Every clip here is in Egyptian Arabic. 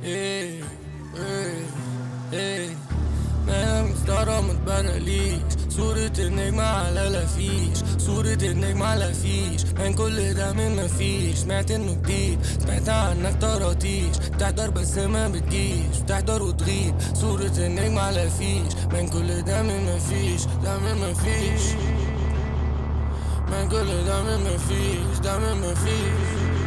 ايه ايه ايه ما مستغرب ما تبانليش صورة النجم على لافيش صورة النجم على فيش من كل ده من مفيش سمعت انه جديد سمعت عنك طراطيش بتحضر بس ما بتجيش بتحضر وتغيب صورة النجم على فيش من كل ده من مفيش ده من مفيش من كل ده من مفيش ده من مفيش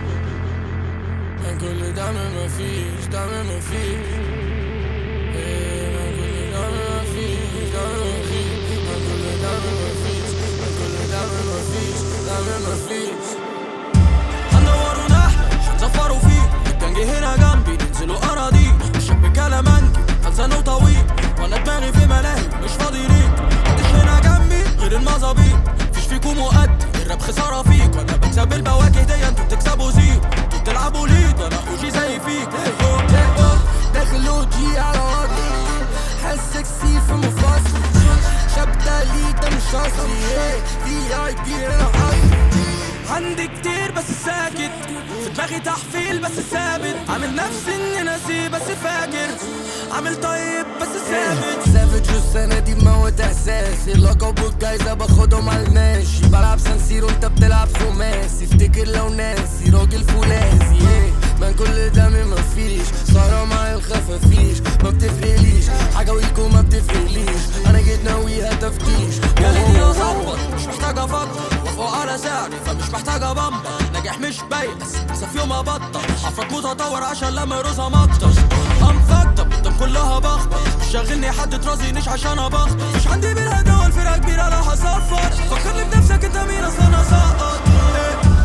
من كل ده من مفيش ده من مفيش إيه، من كل ده من مفيش ده من مفيش من كل ده من مفيش من كل ده من مفيش ده من مفيش هندوروا نحن هنزفروا فيه الجنج هنا جنبي ننزلوا اراضي الشاب كلامنجي فلسانه طويل وانا دماغي في ملاهي مش فاضي ليك محدش هنا جنبي غير المظابيط مفيش فيكم مؤدي الراب خساره فيك وانا بكسب البواكه دي انتوا بتكسبوا زيرو انتوا بتلعبوا ليد وانا اوجي زي فيك داخل اوجي على وضعي حاسك سي في مفاصلي شاب دالي ده مش اصلي إيه، في اي بي هنا حصري عندي كتير بس ساكت في دماغي تحفيل بس ثابت عامل نفسي اني ناسي بس فاكر عامل طيب بس ثابت سافج السنة دي موت احساسي اللقب والجايزة باخدهم على الماشي بلعب سانسيرو انت بتلعب خماسي افتكر لو ناسي راجل فولاذي ايه من كل ده من مفيش صار معايا الخفافيش ما بتفرقليش حاجة ويكو ما بتفرقليش انا جيت ناويها تفتيش جالي اظبط مش محتاج افكر وفوق على سعري فمش محتاج ابمبر ناجح مش باين بس في يوم ابطل حفرك متطور عشان لما يروزها مطش ام فاكت اب قدام كلها بخبط مش شاغلني حد ترازينيش عشان ابخبط مش عندي بالهدى والفرقه كبيره لو هصفر فكرني بنفسك انت مين اصلا انا سقط إيه.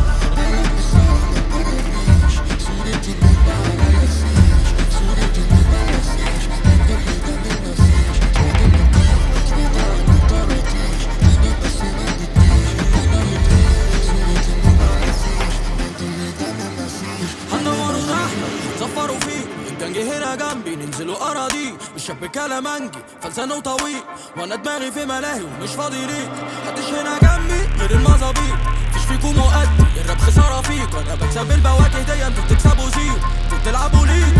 هندوروا نحن هنزفروا فيه الجنج هنا جنبي ننزلوا اراضي الشاب كلامنجي فلسانه طويل وانا دماغي في ملاهي ومش فاضي ليك محدش هنا جنبي غير المظابيط مفيش فيكم مؤدي الراب خساره فيك وانا بكسب البواكه دي انتوا بتكسبوا زيرو انتوا بتلعبوا ليه